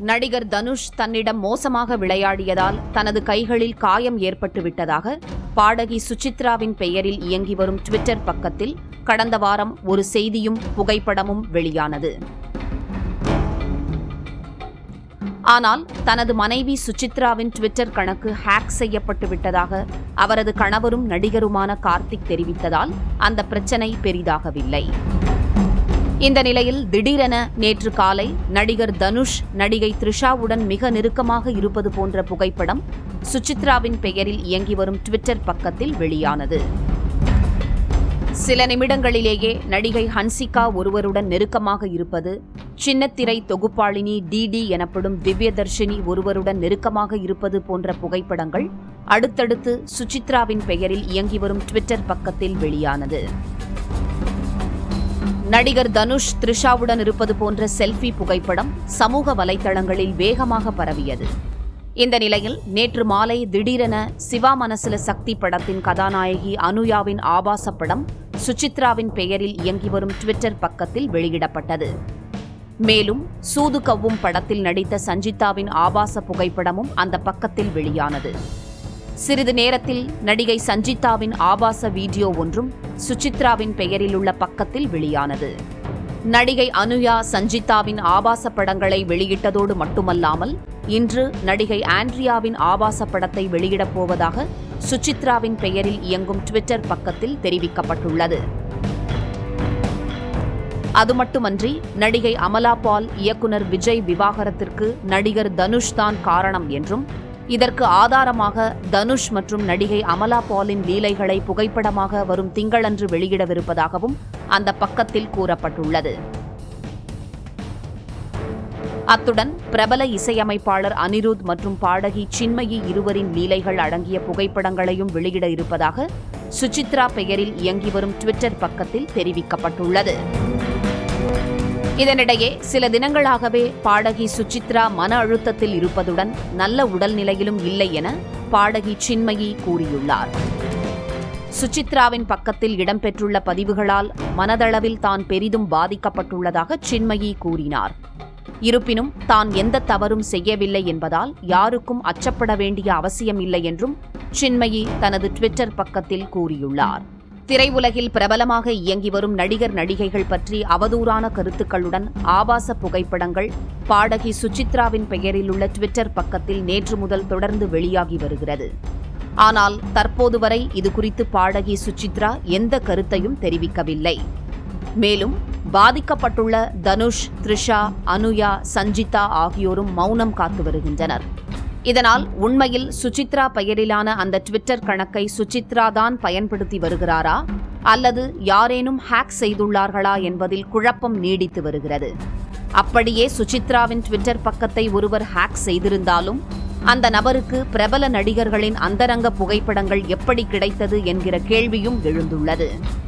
நடிகர் தனுஷ் தன்னிடம் மோசமாக விளையாடியதால் தனது கைகளில் காயம் ஏற்பட்டு விட்டதாக பாடகி சுசித்ராவின் பெயரில் இயங்கி வரும் ட்விட்டர் பக்கத்தில் கடந்த வாரம் ஒரு செய்தியும் புகைப்படமும் வெளியானது ஆனால் தனது மனைவி சுசித்ராவின் ட்விட்டர் கணக்கு ஹேக் செய்யப்பட்டு விட்டதாக அவரது கணவரும் நடிகருமான கார்த்திக் தெரிவித்ததால் அந்த பிரச்சனை பெரிதாகவில்லை இந்த நிலையில் திடீரென நேற்று காலை நடிகர் தனுஷ் நடிகை த்ரிஷாவுடன் மிக நெருக்கமாக இருப்பது போன்ற புகைப்படம் சுசித்ராவின் பெயரில் இயங்கி வரும் ட்விட்டர் பக்கத்தில் வெளியானது சில நிமிடங்களிலேயே நடிகை ஹன்சிகா ஒருவருடன் நெருக்கமாக இருப்பது சின்னத்திரை தொகுப்பாளினி டிடி எனப்படும் திவ்யதர்ஷினி ஒருவருடன் நெருக்கமாக இருப்பது போன்ற புகைப்படங்கள் அடுத்தடுத்து சுசித்ராவின் பெயரில் இயங்கி வரும் ட்விட்டர் பக்கத்தில் வெளியானது நடிகர் தனுஷ் த்ரிஷாவுடன் இருப்பது போன்ற செல்ஃபி புகைப்படம் சமூக வலைதளங்களில் வேகமாக பரவியது இந்த நிலையில் நேற்று மாலை திடீரென சிவா மனசுல சக்தி படத்தின் கதாநாயகி அனுயாவின் ஆபாச படம் சுசித்ராவின் பெயரில் இயங்கி வரும் ட்விட்டர் பக்கத்தில் வெளியிடப்பட்டது மேலும் சூது கவ்வும் படத்தில் நடித்த சஞ்சிதாவின் ஆபாச புகைப்படமும் அந்த பக்கத்தில் வெளியானது சிறிது நேரத்தில் நடிகை சஞ்சிதாவின் ஆபாச வீடியோ ஒன்றும் சுசித்ராவின் பெயரில் உள்ள பக்கத்தில் வெளியானது நடிகை அனுயா சஞ்சிதாவின் ஆபாச படங்களை வெளியிட்டதோடு மட்டுமல்லாமல் இன்று நடிகை ஆண்ட்ரியாவின் ஆபாச படத்தை வெளியிடப் போவதாக சுசித்ராவின் பெயரில் இயங்கும் ட்விட்டர் பக்கத்தில் தெரிவிக்கப்பட்டுள்ளது அது மட்டுமன்றி நடிகை அமலா பால் இயக்குனர் விஜய் விவாகரத்திற்கு நடிகர் தனுஷ் தான் காரணம் என்றும் இதற்கு ஆதாரமாக தனுஷ் மற்றும் நடிகை அமலா பாலின் லீலைகளை புகைப்படமாக வரும் திங்களன்று வெளியிடவிருப்பதாகவும் அந்த பக்கத்தில் கூறப்பட்டுள்ளது அத்துடன் பிரபல இசையமைப்பாளர் அனிருத் மற்றும் பாடகி சின்மயி இருவரின் லீலைகள் அடங்கிய புகைப்படங்களையும் வெளியிட இருப்பதாக சுசித்ரா பெயரில் இயங்கி வரும் ட்விட்டர் பக்கத்தில் தெரிவிக்கப்பட்டுள்ளது இதனிடையே சில தினங்களாகவே பாடகி சுசித்ரா மன அழுத்தத்தில் இருப்பதுடன் நல்ல உடல்நிலையிலும் இல்லை என பாடகி சின்மயி கூறியுள்ளார் சுசித்ராவின் பக்கத்தில் இடம்பெற்றுள்ள பதிவுகளால் மனதளவில் தான் பெரிதும் பாதிக்கப்பட்டுள்ளதாக சின்மயி கூறினார் இருப்பினும் தான் எந்த தவறும் செய்யவில்லை என்பதால் யாருக்கும் அச்சப்பட வேண்டிய அவசியமில்லை என்றும் சின்மயி தனது ட்விட்டர் பக்கத்தில் கூறியுள்ளார் திரையுலகில் பிரபலமாக இயங்கி வரும் நடிகர் நடிகைகள் பற்றி அவதூறான கருத்துக்களுடன் ஆபாச புகைப்படங்கள் பாடகி சுசித்ராவின் பெயரில் உள்ள ட்விட்டர் பக்கத்தில் நேற்று முதல் தொடர்ந்து வெளியாகி வருகிறது ஆனால் தற்போது வரை இதுகுறித்து பாடகி சுசித்ரா எந்த கருத்தையும் தெரிவிக்கவில்லை மேலும் பாதிக்கப்பட்டுள்ள தனுஷ் த்ரிஷா அனுயா சஞ்சிதா ஆகியோரும் மௌனம் காத்து வருகின்றனர் இதனால் உண்மையில் சுசித்ரா பெயரிலான அந்த ட்விட்டர் கணக்கை சுசித்ரா தான் பயன்படுத்தி வருகிறாரா அல்லது யாரேனும் ஹேக் செய்துள்ளார்களா என்பதில் குழப்பம் நீடித்து வருகிறது அப்படியே சுசித்ராவின் ட்விட்டர் பக்கத்தை ஒருவர் ஹேக் செய்திருந்தாலும் அந்த நபருக்கு பிரபல நடிகர்களின் அந்தரங்க புகைப்படங்கள் எப்படி கிடைத்தது என்கிற கேள்வியும் எழுந்துள்ளது